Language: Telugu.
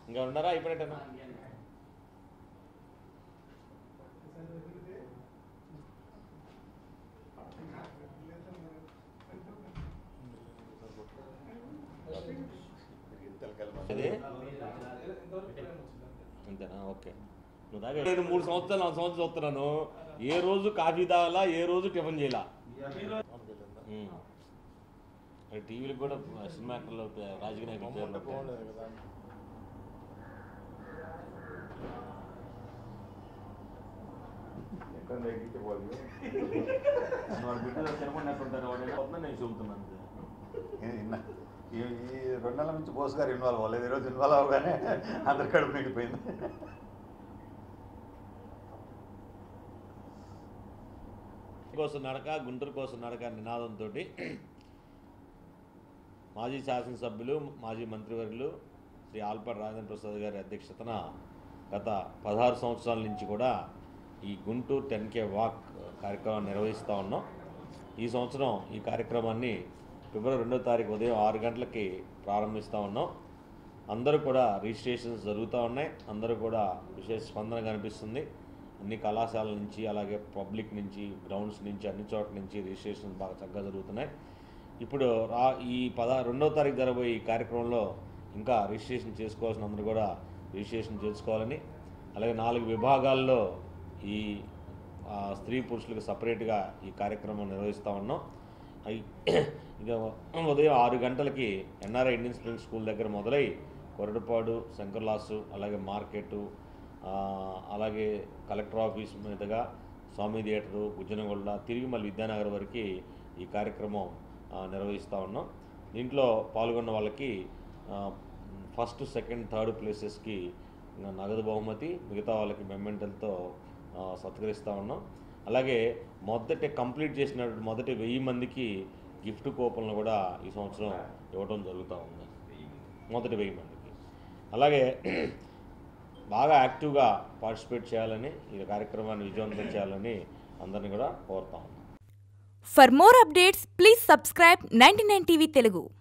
ఇంకా ఉన్నారా అయిపోయినట్టేనా అదే అంతేనా ఓకే నువ్వు తాగే నేను మూడు సంవత్సరాలు నాలుగు సంవత్సరాలు వస్తున్నాను ఏ రోజు కాఫీ తాగాలా ఏ రోజు టిఫిన్ చేయాల టీవీలకు కూడా సినిమా యాక్టర్లు రాజకీయ నాయకులు పేర్లు వస్తాయి. బాగుండేది కదా ఎక్కడ తగ్గించబోదు వాడు బిడ్డలు తినకుండా వాడైనా వస్తుందని నేను చెబుతున్నాను అంతే. ఈ ఈ రెండు నెలల నుంచి బోస్ గారు ఇన్వాల్వ్ అవ్వలేదు ఈరోజు ఇన్వాల్వ్ అవగానే అందరి కడుపు నిండిపోయింది కోసం నడక గుంటూరు కోసం నడక నినాదంతో మాజీ శాసనసభ్యులు మాజీ మంత్రివర్యులు శ్రీ ఆల్పాటి రాజేంద్ర ప్రసాద్ గారి అధ్యక్షతన గత పదహారు సంవత్సరాల నుంచి కూడా ఈ గుంటూరు టెన్ కే వాక్ కార్యక్రమాన్ని నిర్వహిస్తూ ఉన్నాం ఈ సంవత్సరం ఈ కార్యక్రమాన్ని ఫిబ్రవరి రెండో తారీఖు ఉదయం ఆరు గంటలకి ప్రారంభిస్తూ ఉన్నాం అందరూ కూడా రిజిస్ట్రేషన్స్ జరుగుతూ ఉన్నాయి అందరూ కూడా విశేష స్పందన కనిపిస్తుంది అన్ని కళాశాలల నుంచి అలాగే పబ్లిక్ నుంచి గ్రౌండ్స్ నుంచి అన్ని చోట్ల నుంచి రిజిస్ట్రేషన్స్ బాగా చక్కగా జరుగుతున్నాయి ఇప్పుడు రా ఈ పద రెండో తారీఖు జరగబోయే ఈ కార్యక్రమంలో ఇంకా రిజిస్ట్రేషన్ చేసుకోవాల్సిన అందరూ కూడా రిజిస్ట్రేషన్ చేసుకోవాలని అలాగే నాలుగు విభాగాల్లో ఈ ఆ, స్త్రీ పురుషులకు సపరేట్గా ఈ కార్యక్రమం నిర్వహిస్తూ ఉన్నాం అయి ఇక ఉదయం ఆరు గంటలకి ఎన్ఆర్ఐ ఇండియన్ స్ప్రింగ్ స్కూల్ దగ్గర మొదలై కొరటపాడు శంకర్లాసు అలాగే మార్కెట్ అలాగే కలెక్టర్ ఆఫీస్ మీదుగా స్వామి థియేటరు గుజ్జనగొండ తిరిగి మళ్ళీ విద్యానగర్ వరకు ఈ కార్యక్రమం ఆ, నిర్వహిస్తూ ఉన్నాం దీంట్లో పాల్గొన్న వాళ్ళకి ఆ, ఫస్ట్ సెకండ్ థర్డ్ ప్లేసెస్కి నగదు బహుమతి మిగతా వాళ్ళకి మెమెంటల్తో సత్కరిస్తూ ఉన్నాం అలాగే మొదటి కంప్లీట్ చేసిన మొదటి వెయ్యి మందికి గిఫ్ట్ కూపన్లు కూడా ఈ సంవత్సరం ఇవ్వడం జరుగుతూ ఉంది మొదటి వెయ్యి మందికి అలాగే బాగా యాక్టివ్గా పార్టిసిపేట్ చేయాలని ఈ కార్యక్రమాన్ని విజయవంతం చేయాలని అందరినీ కూడా కోరుతా ఉన్నాం For more updates, please subscribe 99 TV Telugu.